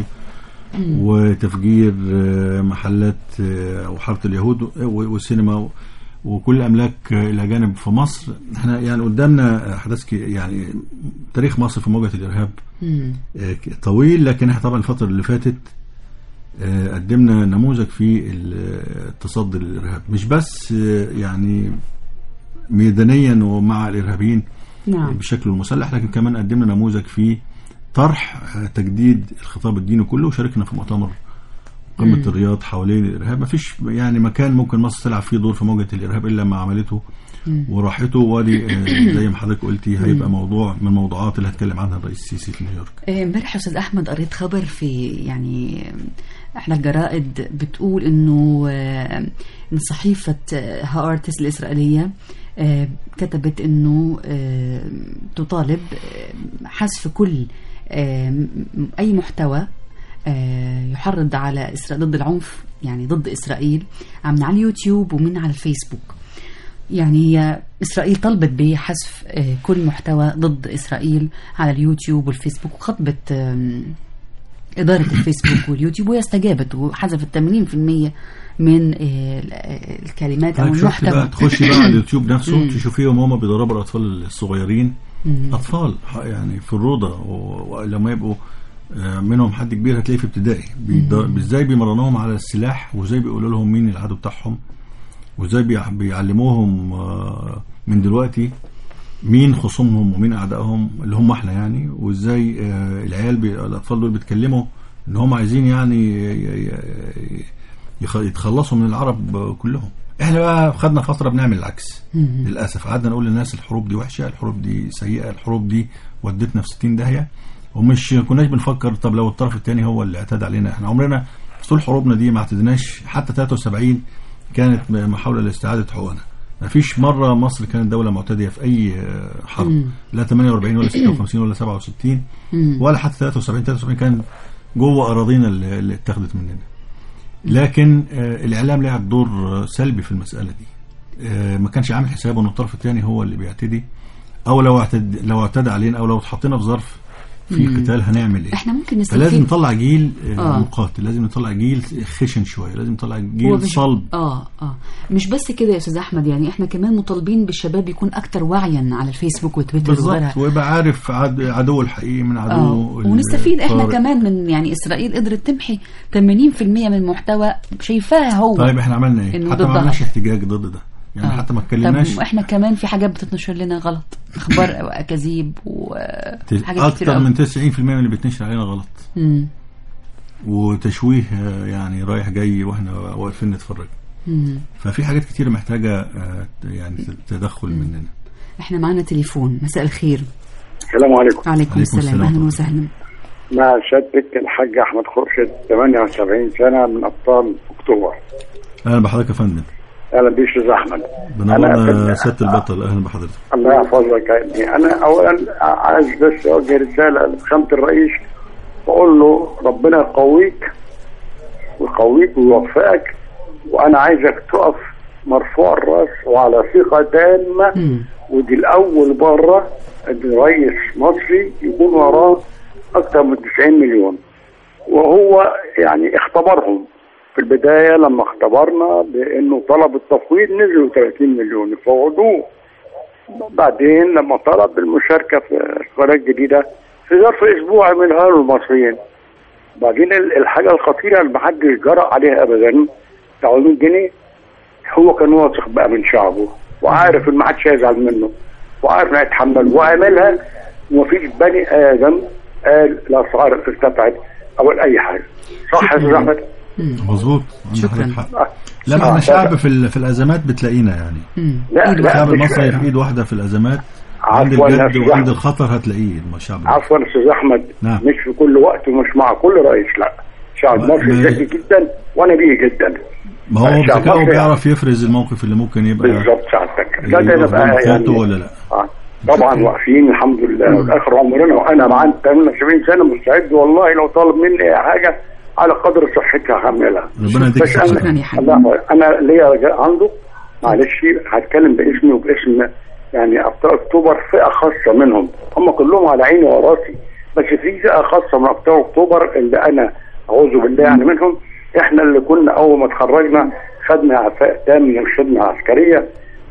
وتفجير آه، محلات آه، او حاره اليهود و- والسينما و- وكل املاك آه، الاجانب في مصر احنا يعني قدامنا احداث ك- يعني تاريخ مصر في مواجهه الارهاب مم. آه، ك- طويل لكن احنا طبعا الفتره اللي فاتت آه، قدمنا نموذج في ال- التصدي للارهاب مش بس آه، يعني ميدانيا ومع الارهابيين نعم بشكل المسلح لكن كمان قدمنا نموذج في طرح آه، تجديد الخطاب الديني كله وشاركنا في مؤتمر قمة مم. الرياض حوالين الإرهاب مفيش يعني مكان ممكن مصر تلعب فيه دور في مواجهة الإرهاب إلا ما عملته مم. وراحته وادي آه، زي ما حضرتك قلتي هيبقى موضوع من الموضوعات اللي هتكلم عنها الرئيس السيسي في نيويورك آه، امبارح يا استاذ احمد قريت خبر في يعني احنا الجرائد بتقول انه آه، ان صحيفه آه، هارتس الاسرائيليه آه، كتبت انه آه، تطالب آه، حذف كل آه، م- اي محتوى آه، يحرض على إسرائيل ضد العنف يعني ضد اسرائيل من على اليوتيوب ومن على الفيسبوك يعني هي إسرائيل طلبت بحذف آه، كل محتوى ضد إسرائيل على اليوتيوب والفيسبوك وخطبت آم، إدارة الفيسبوك واليوتيوب وهي استجابت وحذفت 80% من آه، آه، الكلمات أو حضرتك شفتي بقى المحتوى تخشي بقى على اليوتيوب نفسه مم. تشوفيهم هما بيدربوا الأطفال الصغيرين مم. أطفال ح- يعني في الروضة و- ولما يبقوا آه، منهم حد كبير هتلاقيه في ابتدائي بيد- ازاي بيمرنوهم على السلاح وازاي بيقولوا لهم مين العدو بتاعهم وازاي بيع- بيعلموهم آه، من دلوقتي مين خصومهم ومين اعدائهم اللي هم احنا يعني وازاي آه، العيال بي... الاطفال دول بيتكلموا ان هم عايزين يعني ي- ي- يخ- يتخلصوا من العرب آه، كلهم احنا بقى خدنا فتره بنعمل العكس مم. للاسف قعدنا نقول للناس الحروب دي وحشه الحروب دي سيئه الحروب دي ودتنا في 60 داهيه ومش كناش بنفكر طب لو الطرف الثاني هو اللي اعتدى علينا احنا عمرنا في طول حروبنا دي ما اعتدناش حتى 73 كانت محاوله لاستعاده حقوقنا ما فيش مره مصر كانت دوله معتديه في اي آه، حرب مم. لا 48 ولا 56 ولا 67 مم. ولا حتى 73 73 كان جوه اراضينا اللي اللي اتاخدت مننا لكن آه، الاعلام لعب دور آه، سلبي في المساله دي آه، ما كانش عامل حسابه ان الطرف الثاني هو اللي بيعتدي او لو اعتد لو اعتدى علينا او لو اتحطينا في ظرف في مم. قتال هنعمل ايه احنا ممكن فلازم نستفيد نطلع جيل آه، آه. مقاتل لازم نطلع جيل خشن شويه لازم نطلع هو جيل مش- صلب اه اه مش بس كده يا استاذ احمد يعني احنا كمان مطالبين بالشباب يكون اكتر وعيا على الفيسبوك وتويتر بالظبط وغيرها ويبقى عارف عد- عدو الحقيقي من اه عدو ونستفيد احنا الطارئ. كمان من يعني اسرائيل قدرت تمحي 80% من المحتوى شايفاه هو طيب احنا عملنا ايه؟ إنه حتى ما ضدها. عملناش احتجاج ضد ده يعني آه. حتى ما اتكلمناش طب احنا كمان في حاجات بتتنشر لنا غلط اخبار واكاذيب وحاجات كتير اكتر قوي. من 90% من اللي بيتنشر علينا غلط مم. وتشويه آه، يعني رايح جاي واحنا واقفين نتفرج مم. ففي حاجات كتيره محتاجه آه، يعني تدخل مننا احنا معانا تليفون مساء الخير السلام عليكم عليكم السلام السلام. اهلا وسهلا مع سيادتك الحاج احمد خرشد 78 سنه من ابطال اكتوبر اهلا بحضرتك يا فندم اهلا بيك استاذ احمد بنورنا سياده البطل اهلا بحضرتك الله يحفظك يا ابني انا اولا عايز بس اوجه رساله لفخامه الرئيس واقول له ربنا يقويك ويقويك ويوفقك وانا عايزك تقف مرفوع الراس وعلى ثقه تامه ودي الاول مره ان رئيس مصري يكون وراه اكثر من 90 مليون وهو يعني اختبرهم في البدايه لما اختبرنا بانه طلب التفويض نزلوا 30 مليون يفوضوه بعدين لما طلب المشاركه في قناه جديده في ظرف اسبوع عملها له المصريين بعدين ال- الحاجه الخطيره اللي محدش جرأ عليها ابدا بتاع 100 جنيه هو كان واثق بقى من شعبه وعارف ان ما حدش هيزعل منه وعارف انه هيتحمل وعملها ومفيش بني ادم قال الاسعار ارتفعت او اي حاجه صح يا استاذ احمد؟ مظبوط عندك حضرتك حق لا ما آه، احنا شعب لا. في ال- في الازمات بتلاقينا يعني لا لا الشعب مش- المصري في ايد واحده في الازمات عند عفواً يا الجد أستاذ وعند أحمد. الخطر هتلاقيه الشعب عفوا يا استاذ احمد نعم. مش في كل وقت ومش مع كل رئيس لا شعب ما- مصري ما- ذكي جدا وانا بيه جدا ما هو شعب بذكائه مصري بيعرف يفرز الموقف اللي ممكن يبقى بالظبط سعادتك ده يبقى ده في بقى ضمن يعني خياطته ولا لا آه. طبعا واقفين الحمد لله واخر عمرنا وانا معانا 78 سنه مستعد والله لو طالب مني اي حاجه على قدر صحتي هعملها ربنا يديك بس الصحة. انا شكراً يا حبيبي. الله- انا ليا رجاء عنده معلش هتكلم باسمي وباسم يعني ابطال اكتوبر فئه خاصه منهم هم كلهم على عيني وراسي بس في فئه خاصه من ابطال اكتوبر اللي انا اعوذ بالله يعني منهم احنا اللي كنا اول ما اتخرجنا خدنا اعفاء تام من الخدمه العسكريه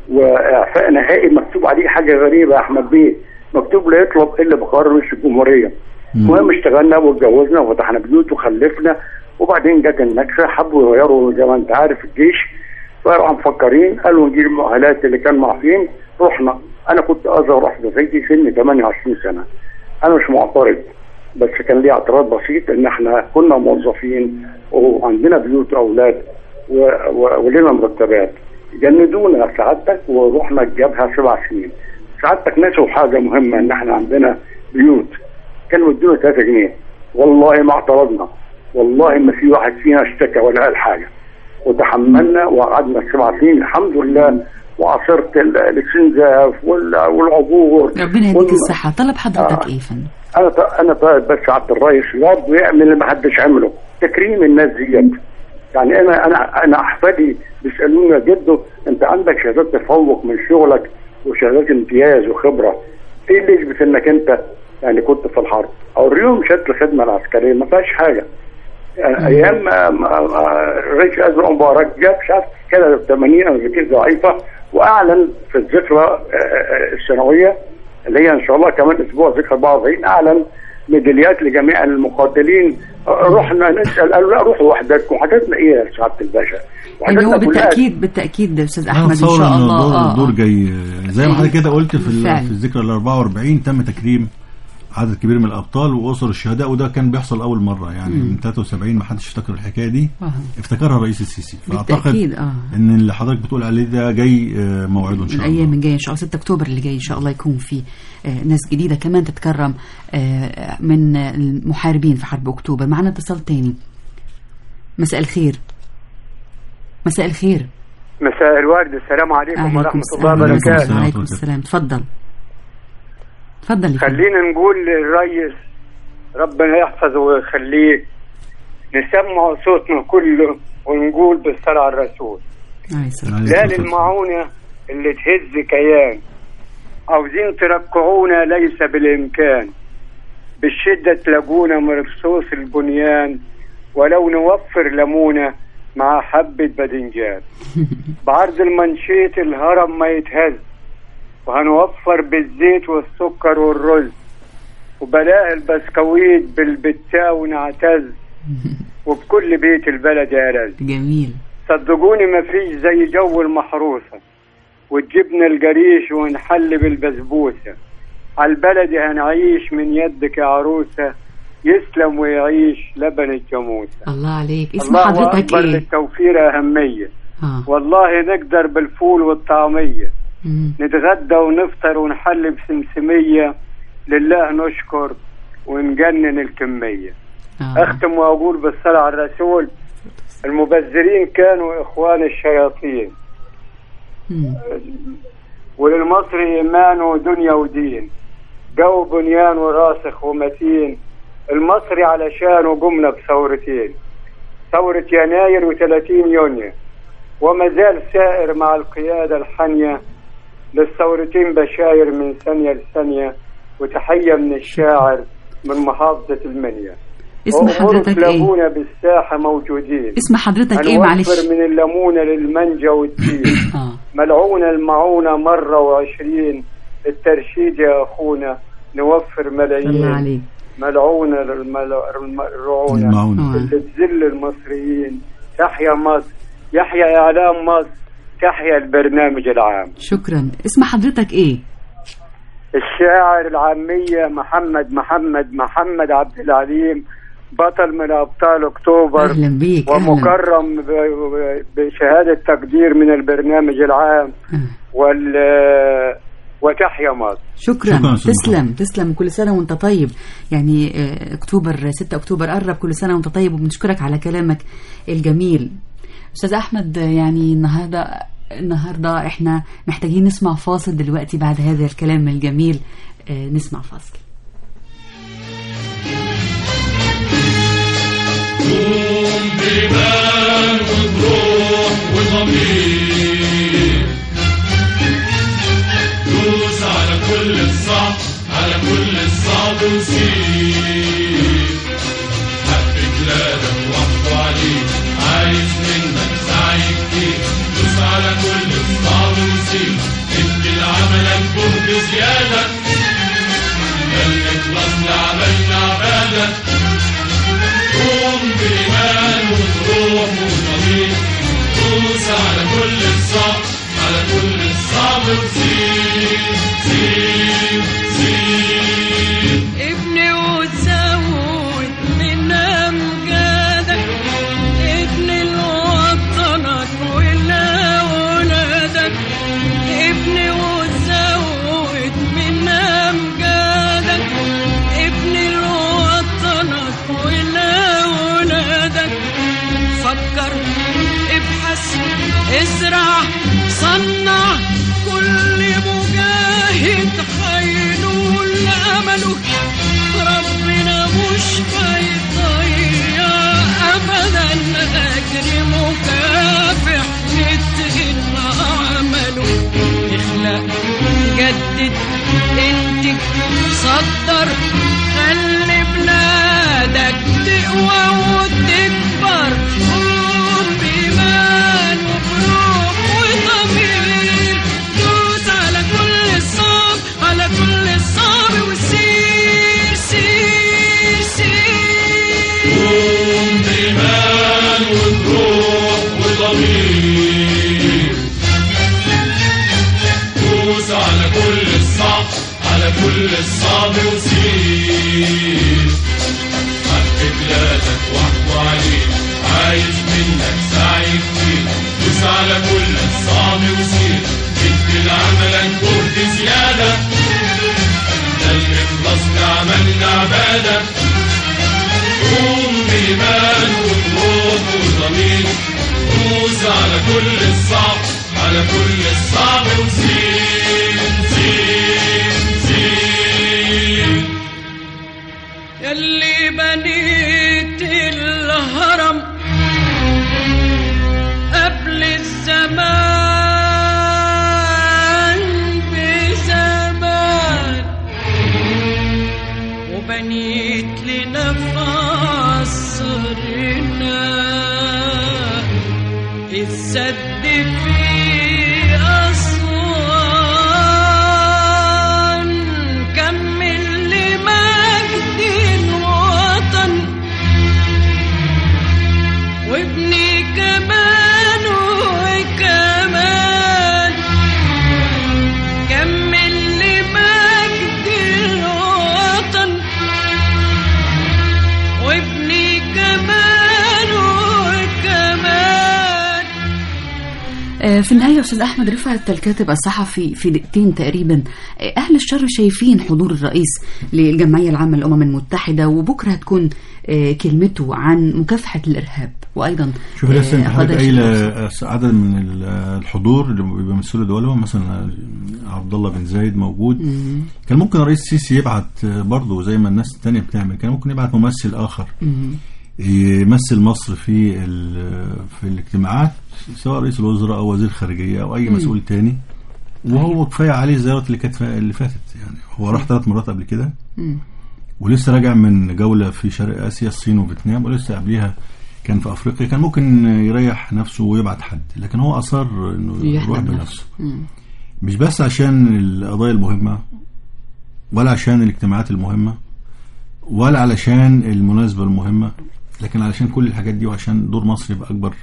واعفاء نهائي مكتوب عليه حاجه غريبه يا احمد بيه مكتوب لا يطلب الا بقرار رئيس الجمهوريه المهم اشتغلنا واتجوزنا وفتحنا بيوت وخلفنا وبعدين جت النكسه حبوا يغيروا زي ما انت عارف الجيش فراحوا مفكرين قالوا نجيب المؤهلات اللي كان معفين رحنا انا كنت اصغر واحده زيي سني 28 سنه انا مش معترض بس كان لي اعتراض بسيط ان احنا كنا موظفين وعندنا بيوت واولاد و... و... ولنا مرتبات جندونا سعادتك ورحنا الجبهه سبع سنين سعادتك نسوا حاجه مهمه ان احنا عندنا بيوت كانوا يدونا 3 جنيه والله ما اعترضنا والله ما في واحد فينا اشتكى ولا قال حاجه وتحملنا وقعدنا سبع سنين الحمد لله وعصرت ال- الاستنزاف وال- والعبور ربنا يديك وال- الصحة طلب حضرتك ايه يا فندم انا ط- انا طالب بس سعاده الرئيس برضه يعمل اللي ما حدش عمله تكريم الناس ديت يعني انا انا انا احفادي بيسالوني يا جدو انت عندك شهادات تفوق من شغلك وشهادات امتياز وخبره ايه اللي يثبت انك انت يعني كنت في الحرب اوريهم شهاده الخدمه العسكريه ما فيهاش حاجه يعني ايام ما- ما- ما رئيس ازرق مبارك جاب شاف كده 80 او ذاكره ضعيفه واعلن في الذكرى آه، آه، السنويه اللي هي ان شاء الله كمان اسبوع ذكرى 44 اعلن ميداليات لجميع المقاتلين آه، رحنا نسال قالوا لا روحوا وحدتكم وحدتنا ايه يا سعاده الباشا؟ يعني هو وحدتنا كلها بالتأكيد بالتأكيد استاذ انا احمد ان اتصور شاء ان الله الدور, آه، الدور آه. جاي زي ما حضرتك كده قلت في ال- بالفعل. في الذكرى ال 44 تم تكريم عدد كبير من الابطال واسر الشهداء وده كان بيحصل اول مره يعني مم. من 73 ما حدش افتكر الحكايه دي آه. افتكرها الرئيس السيسي بالتأكيد، فاعتقد آه. ان اللي حضرتك بتقول عليه ده جاي آه، موعده ان شاء الله الايام الجايه ان شاء الله 6 اكتوبر اللي جاي ان شاء الله يكون في آه، ناس جديده كمان تتكرم آه، من المحاربين في حرب اكتوبر معنا اتصال تاني مساء الخير مساء الخير مساء الورد السلام عليكم عليكم ورحمة السلام الله وبركاته وعليكم السلام تفضل تفضل يا فندم. خلينا نقول للريس ربنا يحفظه ويخليه نسمع صوتنا كله ونقول بالصلاة على الرسول عليه السلام. لا للمعونة اللي تهز كيان عاوزين تركعونا ليس بالإمكان بالشدة تلاقونا مرصوص البنيان ولو نوفر لمونة مع حبة باذنجان بعرض المنشيط الهرم ما يتهز وهنوفر بالزيت والسكر والرز وبلاء البسكويت بالبتاع ونعتز وبكل بيت البلد يا رز جميل صدقوني ما فيش زي جو المحروسة والجبنة القريش ونحل بالبسبوسة عالبلد هنعيش من يدك يا عروسة يسلم ويعيش لبن الجاموسة الله عليك اسم الله حضرتك أكبر ايه للتوفير أهمية اه والله نقدر بالفول والطعمية مم. نتغدى ونفطر ونحل بسمسمية لله نشكر ونجنن الكمية آه. أختم وأقول بالصلاة على الرسول المبذرين كانوا إخوان الشياطين مم. وللمصري إيمان ودنيا ودين جو بنيان وراسخ ومتين المصري علشانه قمنا بثورتين ثورة يناير و30 يونيو وما زال سائر مع القيادة الحانية للثورتين بشاير من ثانية لثانية وتحية من الشاعر من محافظة المنيا اسم حضرتك ايه لاقونا بالساحة موجودين اسم حضرتك ايه هنوفر معلش من الليمونة للمانجا والتين اه ملعونة المعونة مرة وعشرين الترشيد يا أخونا نوفر الله ملايين عليك ملعونة المل- الم- الرعونة المعونة. اللي تذل المصريين تحيا مصر يحيا إعلام مصر تحيا البرنامج العام شكرا اسم حضرتك ايه الشاعر العامية محمد محمد محمد عبد العليم بطل من أبطال أكتوبر اهلا بيك اهلا ومكرم ب- ب- بشهادة تقدير من البرنامج العام وال وتحيا مصر شكرا, شكراً أستاذ تسلم تسلم كل سنه وانت طيب يعني آه، اكتوبر 6 اكتوبر قرب كل سنه وانت طيب وبنشكرك على كلامك الجميل استاذ احمد آه، يعني النهارده النهارده احنا محتاجين نسمع فاصل دلوقتي بعد هذا الكلام الجميل آه، نسمع فاصل قوم بإيمان وبروح وضمير دوس على كل الصعب على كل الصعب وسير حب بلادك واحكوا عليك عايز منك سعي كتير دوس على كل الصعب وسير ادي لعملك جهد زيادة الإخلاص لعملنا عبادة قوم بإيمان وبروح وضمير دوس على كل الصعب على كل الصعب وسير سير سير ابني وتزود من امجادك ابني لوطنك ولأولادك ابني وتزود من امجادك ابني لوطنك ولأولادك فكر ابحث ازرع صنع كل مجاهد هينول امله ربنا مش هيضيع ابدا اجر مكافح نتقن عمله اخلق جدد انتج صدر خلي بلادك تقوى وتكبر قوم بإيمان وبروح وضمير دوس على كل الصعب على كل الصعب وسير سير سير قوم بإيمان وبروح وضمير دوس على كل الصعب على كل الصعب وسير كل الصعب على كل الصعب وزين زين زين يلي بنيت الهرم قبل الزمان بزمان وبنيت لنا في عصرنا السد في أسوان كمل لمجد الوطن وابني كمان وكمان كمل لمجد الوطن وابني كمان وكمان آه، في النهاية أستاذ أحمد رفعت الكاتب الصحفي في دقيقتين تقريبا آه، أهل الشر شايفين حضور الرئيس للجمعية العامة للأمم المتحدة وبكرة هتكون آه، كلمته عن مكافحة الإرهاب وأيضا شوف لسه انت آه، حضرتك قضايا قايله عدد من ال- الحضور اللي بيمثلوا دولهم مثلا عبد الله بن زايد موجود مم. كان ممكن الرئيس السيسي يبعت برضه زي ما الناس التانية بتعمل كان ممكن يبعت ممثل اخر مم. يمثل مصر في ال- في الاجتماعات سواء رئيس الوزراء او وزير الخارجيه او اي مم. مسؤول تاني وهو كفايه عليه الزيارات اللي كانت اللي فاتت يعني هو راح ثلاث مرات قبل كده مم. ولسه راجع من جولة في شرق آسيا الصين وفيتنام ولسه قبليها كان في أفريقيا كان ممكن يريح نفسه ويبعت حد لكن هو أصر إنه يروح يحضر بنفسه نفسه مم. مش بس عشان القضايا المهمة ولا عشان الاجتماعات المهمة ولا علشان المناسبة المهمة لكن علشان كل الحاجات دي وعشان دور مصر يبقى أكبر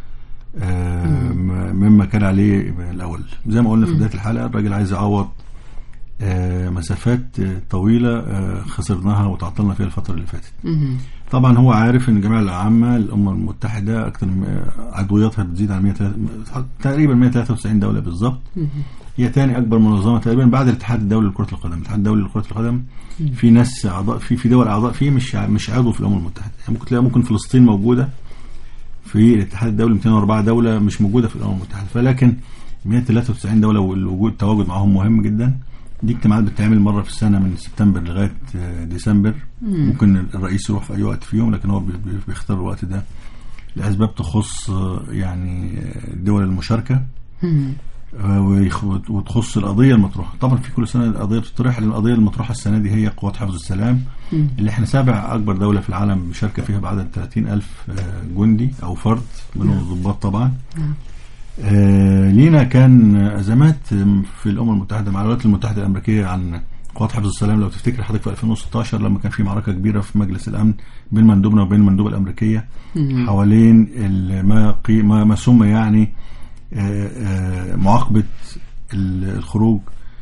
آه، م- مما كان عليه الأول زي ما قلنا في مم. بداية الحلقة الراجل عايز يعوض آه، مسافات آه، طويلة آه، خسرناها وتعطلنا فيها الفترة اللي فاتت مم. طبعا هو عارف ان الجمعيه العامه للامم المتحده اكثر من عضوياتها بتزيد عن 100 تقريبا 193 دوله بالظبط مم. هي تاني اكبر منظمه تقريبا بعد الاتحاد الدولي لكره القدم الاتحاد الدولي لكره القدم مم. في ناس اعضاء في في دول اعضاء فيه مش ع- مش عضو في الامم المتحده يعني ممكن تلاقي ممكن فلسطين موجوده في الاتحاد الدولي 204 دوله مش موجوده في الامم المتحده فلكن 193 دوله والوجود التواجد معاهم مهم جدا دي اجتماعات بتتعمل مره في السنه من سبتمبر لغايه آه، ديسمبر مم. ممكن الرئيس يروح في اي وقت فيهم لكن هو بي- بي- بيختار الوقت ده لاسباب تخص آه، يعني آه، الدول المشاركه مم. آه، ويخ- وتخص القضيه المطروحه طبعا في كل سنه القضيه بتطرح لان القضيه المطروحه السنه دي هي قوات حفظ السلام مم. اللي احنا سابع اكبر دوله في العالم مشاركه فيها بعدد 30 الف آه، جندي او فرد منهم الضباط طبعا نعم. آه، لينا كان ازمات في الامم المتحده مع الولايات المتحده الامريكيه عن قوات حفظ السلام لو تفتكر حضرتك في 2016 لما كان في معركه كبيره في مجلس الامن بين مندوبنا وبين المندوبه الامريكيه مم. حوالين ال- ما قي- ما ما سمى يعني آه، آه، معاقبه ال- الخروج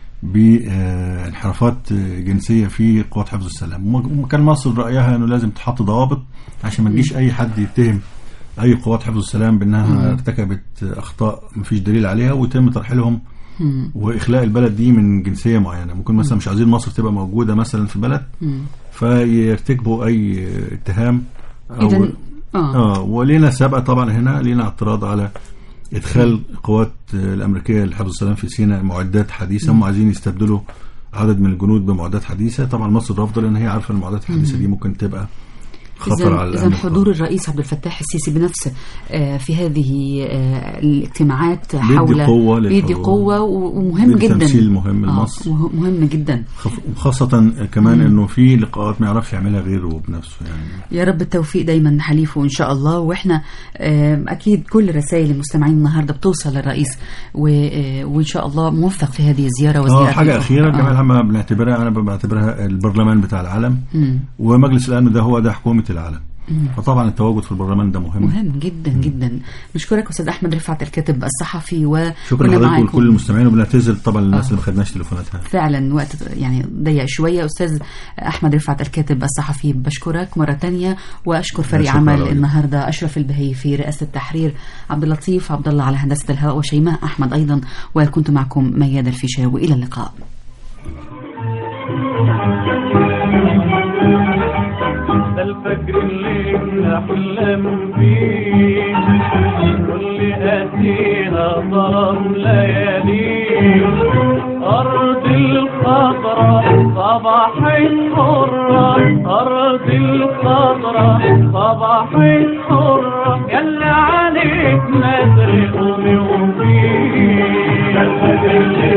بانحرافات جنسيه في قوات حفظ السلام وم- وكان مصر رايها انه لازم تحط ضوابط عشان ما تجيش اي حد يتهم اي قوات حفظ السلام بانها مم. ارتكبت اخطاء مفيش دليل عليها ويتم ترحيلهم مم. واخلاء البلد دي من جنسيه معينه ممكن مثلا مش عايزين مصر تبقى موجوده مثلا في البلد مم. فيرتكبوا اي اتهام او إذن- آه. اه ولينا سابقه طبعا هنا لينا اعتراض على ادخال القوات الامريكيه لحفظ السلام في سيناء معدات حديثه هم عايزين يستبدلوا عدد من الجنود بمعدات حديثه طبعا مصر رافضه لان هي عارفه المعدات الحديثه دي ممكن تبقى خطر على إذا الامن حضور الرئيس عبد الفتاح السيسي بنفسه آه، في هذه آه، الاجتماعات بيدي حول قوة بيدي للحضور. قوة و- ومهم بيدي جدا تمثيل مهم آه، لمصر. مه- مهم جدا خف- وخاصه كمان مم. انه في لقاءات ما يعرفش يعملها غيره بنفسه يعني يا رب التوفيق دايما حليفه ان شاء الله واحنا آه، اكيد كل رسائل المستمعين النهارده بتوصل للرئيس و- آه، وان شاء الله موفق في هذه الزياره اه وزيارات حاجه أخرى. اخيره الجمعيه آه. العامه بنعتبرها انا بعتبرها البرلمان بتاع العالم مم. ومجلس الامن ده هو ده حكومه العالم مم. فطبعا التواجد في البرلمان ده مهم مهم جدا جدا نشكرك استاذ احمد رفعت الكاتب الصحفي و شكرا كنا لحضرتك معاكم. ولكل المستمعين وبنعتذر طبعا للناس آه. اللي ما خدناش تليفوناتها فعلا وقت يعني ضيق شوية أستاذ أحمد رفعت الكاتب الصحفي بشكرك مرة تانية وأشكر فريق شكرا عمل لك. النهاردة أشرف البهي في رئاسة التحرير عبد اللطيف عبد الله على هندسة الهواء وشيماء أحمد أيضا وكنت معكم ميادة الفيشاوي إلى اللقاء ده الفجر اللي احلم بيه واللي قاسي أرض الخضراء صباحت حرة أرض الخضراء صباحت حرة يلا عليك نادر قومي وفيه